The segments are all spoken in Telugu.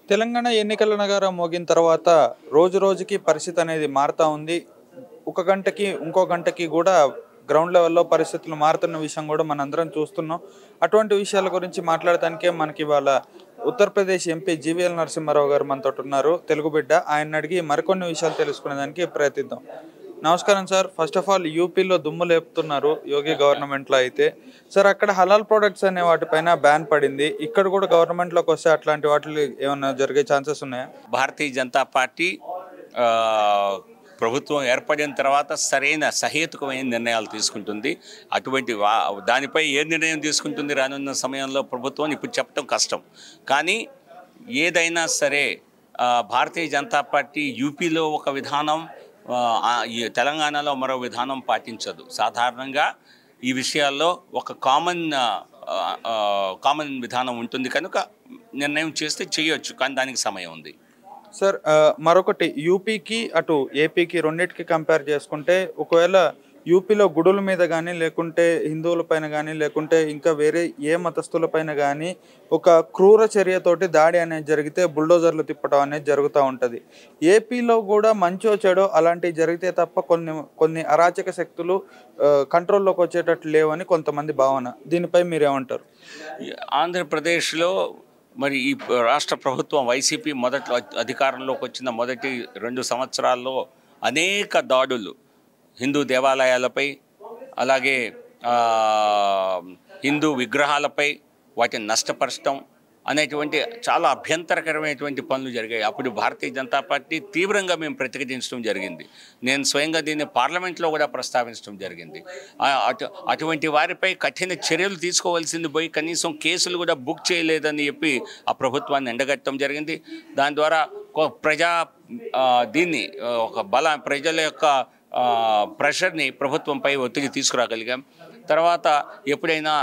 తెలంగాణ ఎన్నికల నగరం మోగిన తర్వాత రోజు రోజుకి పరిస్థితి అనేది మారుతూ ఉంది ఒక గంటకి ఇంకో గంటకి కూడా గ్రౌండ్ లెవెల్లో పరిస్థితులు మారుతున్న విషయం కూడా మనందరం చూస్తున్నాం అటువంటి విషయాల గురించి మాట్లాడటానికే మనకి ఇవాళ ఉత్తరప్రదేశ్ ఎంపీ జీవీఎల్ నరసింహారావు గారు మనతో ఉన్నారు తెలుగు బిడ్డ ఆయన అడిగి మరికొన్ని విషయాలు తెలుసుకునేదానికి ప్రయత్నిద్దాం నమస్కారం సార్ ఫస్ట్ ఆఫ్ ఆల్ యూపీలో దుమ్ము లేపుతున్నారు యోగి గవర్నమెంట్లో అయితే సార్ అక్కడ హలాల్ ప్రొడక్ట్స్ అనే వాటిపైన బ్యాన్ పడింది ఇక్కడ కూడా గవర్నమెంట్లోకి వస్తే అట్లాంటి వాటిలో ఏమైనా జరిగే ఛాన్సెస్ ఉన్నాయా భారతీయ జనతా పార్టీ ఆ, ప్రభుత్వం ఏర్పడిన తర్వాత సరైన సహేతుకమైన నిర్ణయాలు తీసుకుంటుంది అటువంటి వా దానిపై ఏ నిర్ణయం తీసుకుంటుంది రానున్న సమయంలో ప్రభుత్వం ఇప్పుడు చెప్పడం కష్టం కానీ ఏదైనా సరే ఆ, భారతీయ జనతా పార్టీ యూపీలో ఒక విధానం ఆ, ఆ, ఈ తెలంగాణలో మరో విధానం పాటించదు సాధారణంగా ఈ విషయాల్లో ఒక కామన్ కామన్ విధానం ఉంటుంది కనుక నిర్ణయం చేస్తే చేయొచ్చు కానీ దానికి సమయం ఉంది సార్ ఆ, మరొకటి యూపీకి అటు ఏపీకి రెండింటికి కంపేర్ చేసుకుంటే ఒకవేళ యూపీలో గుడుల మీద కానీ లేకుంటే హిందువుల పైన కానీ లేకుంటే ఇంకా వేరే ఏ మతస్థుల పైన కానీ ఒక క్రూర చర్యతోటి దాడి అనేది జరిగితే బుల్డోజర్లు తిప్పడం అనేది జరుగుతూ ఉంటుంది ఏపీలో కూడా మంచో చెడో అలాంటివి జరిగితే తప్ప కొన్ని కొన్ని అరాచక శక్తులు ఆ, కంట్రోల్లోకి వచ్చేటట్లు లేవని కొంతమంది భావన దీనిపై మీరేమంటారు ఈ ఆంధ్రప్రదేశ్లో మరి ఈ ప- రాష్ట్ర ప్రభుత్వం వైసీపీ మొదట్లో అధి- అధికారంలోకి వచ్చిన మొదటి రెండు సంవత్సరాల్లో అనేక దాడులు హిందూ దేవాలయాలపై అలాగే ఆ, హిందూ విగ్రహాలపై వాటిని నష్టపరచడం అనేటువంటి చాలా అభ్యంతరకరమైనటువంటి పనులు జరిగాయి అప్పుడు భారతీయ జనతా పార్టీ తీవ్రంగా మేము ప్రతిఘటించడం జరిగింది నేను స్వయంగా దీన్ని పార్లమెంట్లో కూడా ప్రస్తావించడం జరిగింది ఆ, అటు అటువంటి వారిపై కఠిన చర్యలు తీసుకోవాల్సింది పోయి కనీసం కేసులు కూడా బుక్ చేయలేదని చెప్పి ఆ ప్రభుత్వాన్ని ఎండగట్టడం జరిగింది దాని ద్వారా కొ- ప్రజా ఆ, దీన్ని ఆ, ఒక బల ప్రజల యొక్క ఆ, ప్రెషర్ని ప్రభుత్వంపై ఒత్తిడి తీసుకురాగలిగాం తర్వాత ఎప్పుడైనా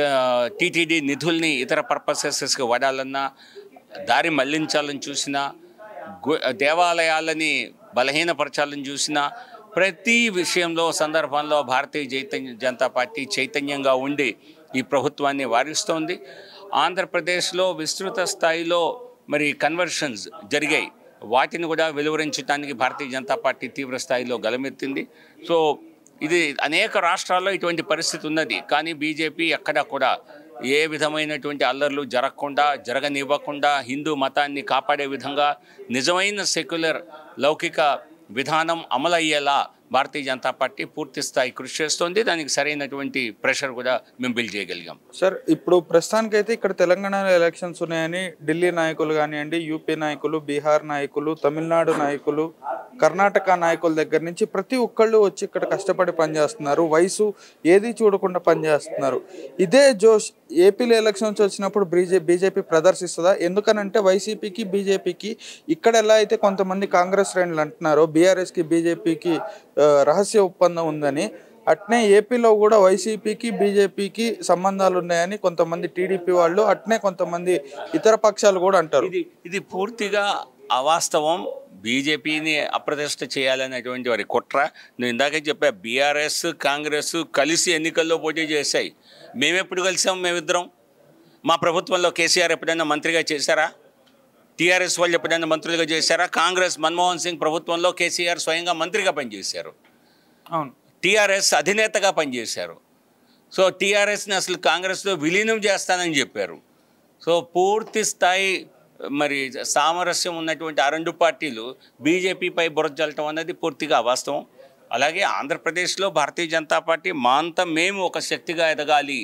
టీటీడీ నిధుల్ని ఇతర పర్పసెస్కి వాడాలన్నా దారి మళ్లించాలని చూసినా గు- దేవాలయాలని బలహీనపరచాలని చూసినా ప్రతి విషయంలో సందర్భంలో భారతీయ చైతన్య జనతా పార్టీ చైతన్యంగా ఉండి ఈ ప్రభుత్వాన్ని వారిస్తోంది ఆంధ్రప్రదేశ్లో విస్తృత స్థాయిలో మరి కన్వర్షన్స్ జరిగాయి వాటిని కూడా వెలువరించడానికి భారతీయ జనతా పార్టీ తీవ్ర స్థాయిలో గలమెత్తింది సో ఇది అనేక రాష్ట్రాల్లో ఇటువంటి పరిస్థితి ఉన్నది కానీ బీజేపీ ఎక్కడా కూడా ఏ విధమైనటువంటి అల్లర్లు జరగకుండా జరగనివ్వకుండా హిందూ మతాన్ని కాపాడే విధంగా నిజమైన సెక్యులర్ లౌకిక విధానం అమలయ్యేలా భారతీయ జనతా పార్టీ పూర్తి స్థాయి కృషి చేస్తోంది దానికి సరైనటువంటి ప్రెషర్ కూడా మేము బిల్డ్ చేయగలిగాం సార్ ఇప్పుడు ప్రస్తుతానికైతే ఇక్కడ తెలంగాణలో ఎలక్షన్స్ ఉన్నాయని ఢిల్లీ నాయకులు కానివ్వండి యూపీ నాయకులు బీహార్ నాయకులు తమిళనాడు నాయకులు కర్ణాటక నాయకుల దగ్గర నుంచి ప్రతి ఒక్కళ్ళు వచ్చి ఇక్కడ కష్టపడి పనిచేస్తున్నారు వయసు ఏది చూడకుండా పనిచేస్తున్నారు ఇదే జోష్ ఏపీలో ఎలక్షన్స్ వచ్చినప్పుడు బీజే బీజేపీ ప్రదర్శిస్తుందా ఎందుకనంటే వైసీపీకి బీజేపీకి ఇక్కడ ఎలా అయితే కొంతమంది కాంగ్రెస్ శ్రేణులు అంటున్నారో బీఆర్ఎస్కి బీజేపీకి రహస్య ఒప్పందం ఉందని అట్నే ఏపీలో కూడా వైసీపీకి బీజేపీకి సంబంధాలు ఉన్నాయని కొంతమంది టీడీపీ వాళ్ళు అట్నే కొంతమంది ఇతర పక్షాలు కూడా అంటారు ఇది ఇది పూర్తిగా అవాస్తవం బీజేపీని అప్రతిష్ట చేయాలనేటువంటి వారి కుట్ర నేను ఇందాకే చెప్పా బీఆర్ఎస్ కాంగ్రెస్ కలిసి ఎన్నికల్లో పోటీ చేశాయి మేమెప్పుడు కలిసాం మేమిద్దరం మా ప్రభుత్వంలో కేసీఆర్ ఎప్పుడైనా మంత్రిగా చేశారా టీఆర్ఎస్ వాళ్ళు ఎప్పుడైనా మంత్రులుగా చేశారా కాంగ్రెస్ మన్మోహన్ సింగ్ ప్రభుత్వంలో కేసీఆర్ స్వయంగా మంత్రిగా పనిచేశారు అవును టీఆర్ఎస్ అధినేతగా పనిచేశారు సో టీఆర్ఎస్ని అసలు కాంగ్రెస్లో విలీనం చేస్తానని చెప్పారు సో పూర్తి స్థాయి మరి సామరస్యం ఉన్నటువంటి ఆ రెండు పార్టీలు బీజేపీపై బురద జల్లటం అనేది పూర్తిగా అవాస్తవం అలాగే ఆంధ్రప్రదేశ్లో భారతీయ జనతా పార్టీ మా అంతా మేము ఒక శక్తిగా ఎదగాలి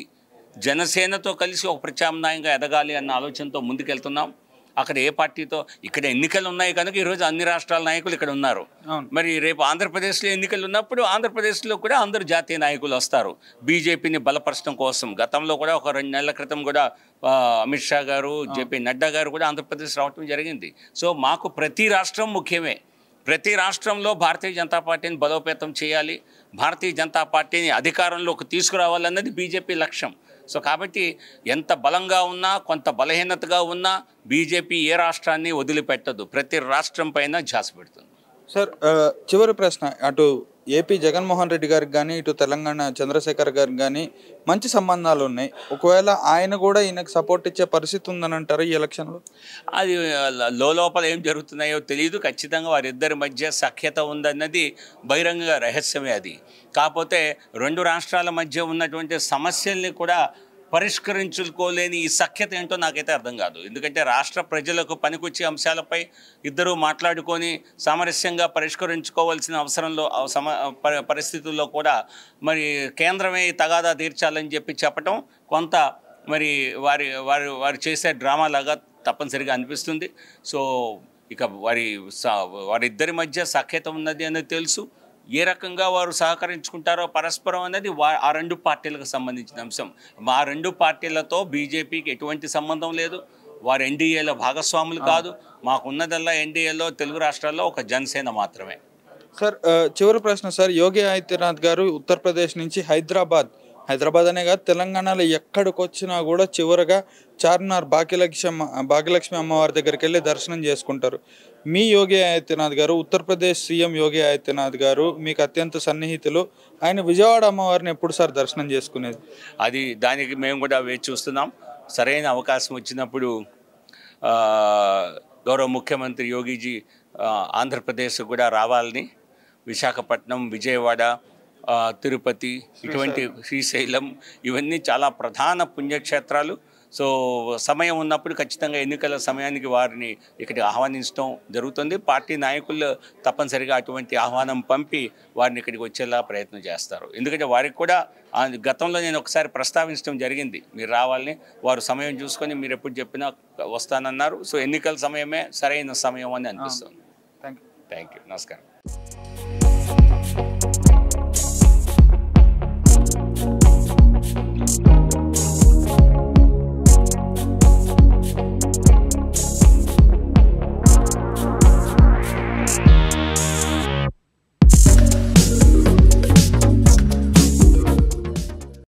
జనసేనతో కలిసి ఒక ప్రత్యామ్నాయంగా ఎదగాలి అన్న ఆలోచనతో ముందుకెళ్తున్నాం అక్కడ ఏ పార్టీతో ఇక్కడ ఎన్నికలు ఉన్నాయి కనుక ఈరోజు అన్ని రాష్ట్రాల నాయకులు ఇక్కడ ఉన్నారు అవును. మరి రేపు ఆంధ్రప్రదేశ్లో ఎన్నికలు ఉన్నప్పుడు ఆంధ్రప్రదేశ్లో కూడా అందరు జాతీయ నాయకులు వస్తారు బీజేపీని బలపరచడం కోసం గతంలో కూడా ఒక రెండు నెలల క్రితం కూడా ఆ, అమిత్ షా గారు జేపీ నడ్డా గారు కూడా ఆంధ్రప్రదేశ్ రావటం జరిగింది సో మాకు ప్రతి రాష్ట్రం ముఖ్యమే ప్రతి రాష్ట్రంలో భారతీయ జనతా పార్టీని బలోపేతం చేయాలి భారతీయ జనతా పార్టీని అధికారంలోకి తీసుకురావాలన్నది బీజేపీ లక్ష్యం సో కాబట్టి ఎంత బలంగా ఉన్నా కొంత బలహీనతగా ఉన్నా బీజేపీ ఏ రాష్ట్రాన్ని వదిలిపెట్టదు ప్రతి రాష్ట్రం పైన ఝాస పెడుతుంది సార్ ఆ, చివరి ప్రశ్న అటు ఏపీ జగన్మోహన్ రెడ్డి గారికి కానీ ఇటు తెలంగాణ చంద్రశేఖర్ గారికి కానీ మంచి సంబంధాలు ఉన్నాయి ఒకవేళ ఆయన కూడా ఈయనకు సపోర్ట్ ఇచ్చే పరిస్థితి ఉందని అంటారు ఈ ఎలక్షన్లో అది లో లోపల ఏం జరుగుతున్నాయో తెలియదు ఖచ్చితంగా వారిద్దరి మధ్య సఖ్యత ఉందన్నది బహిరంగ రహస్యమే అది కాకపోతే రెండు రాష్ట్రాల మధ్య ఉన్నటువంటి సమస్యల్ని కూడా పరిష్కరించుకోలేని ఈ సఖ్యత ఏంటో నాకైతే అర్థం కాదు ఎందుకంటే రాష్ట్ర ప్రజలకు పనికొచ్చే అంశాలపై ఇద్దరూ మాట్లాడుకొని సామరస్యంగా పరిష్కరించుకోవాల్సిన అవసరంలో అవ- సమ ప- పరిస్థితుల్లో కూడా మరి కేంద్రమే ఈ తగాదా తీర్చాలని చెప్పి చెప్పటం కొంత మరి వారి వారి వారు చేసే డ్రామా లాగా తప్పనిసరిగా అనిపిస్తుంది సో ఇక వారి స- వారిద్దరి మధ్య సఖ్యత ఉన్నది అనేది తెలుసు ఏ రకంగా వారు సహకరించుకుంటారో పరస్పరం అనేది వా ఆ రెండు పార్టీలకు సంబంధించిన అంశం మా రెండు పార్టీలతో బీజేపీకి ఎటువంటి సంబంధం లేదు వారు ఎన్డీఏలో భాగస్వాములు కాదు మాకున్నదల్లా ఎన్డీఏలో తెలుగు రాష్ట్రాల్లో ఒక జనసేన మాత్రమే సార్ ఆ, చివరి ప్రశ్న సార్ యోగి ఆదిత్యనాథ్ గారు ఉత్తరప్రదేశ్ నుంచి హైదరాబాద్ హైదరాబాద్ అనే కాదు తెలంగాణలో ఎక్కడికి వచ్చినా కూడా చివరగా చార్మినార్ భాగ్యలక్ష్మి భాగ్యలక్ష్మి అమ్మవారి దగ్గరికి వెళ్ళి దర్శనం చేసుకుంటారు మీ యోగి ఆదిత్యనాథ్ గారు ఉత్తరప్రదేశ్ సీఎం యోగి ఆదిత్యనాథ్ గారు మీకు అత్యంత సన్నిహితులు ఆయన విజయవాడ అమ్మవారిని ఎప్పుడు సార్ దర్శనం చేసుకునేది అది దానికి మేము కూడా వేచి చూస్తున్నాం సరైన అవకాశం వచ్చినప్పుడు ఆ, గౌరవ ముఖ్యమంత్రి యోగిజీ ఆ, ఆంధ్రప్రదేశ్ కూడా రావాలని విశాఖపట్నం విజయవాడ ఆ, తిరుపతి ఇటువంటి శ్రీశైలం ఇవన్నీ చాలా ప్రధాన పుణ్యక్షేత్రాలు సో సమయం ఉన్నప్పుడు ఖచ్చితంగా ఎన్నికల సమయానికి వారిని ఇక్కడికి ఆహ్వానించడం జరుగుతుంది పార్టీ నాయకులు తప్పనిసరిగా అటువంటి ఆహ్వానం పంపి వారిని ఇక్కడికి వచ్చేలా ప్రయత్నం చేస్తారు ఎందుకంటే వారికి కూడా ఆ గతంలో నేను ఒకసారి ప్రస్తావించడం జరిగింది మీరు రావాలని వారు సమయం చూసుకొని మీరు ఎప్పుడు చెప్పినా వస్తానన్నారు సో ఎన్నికల సమయమే సరైన సమయం అని అనిపిస్తుంది థ్యాంక్ యూ థ్యాంక్ యూ నమస్కారం Thank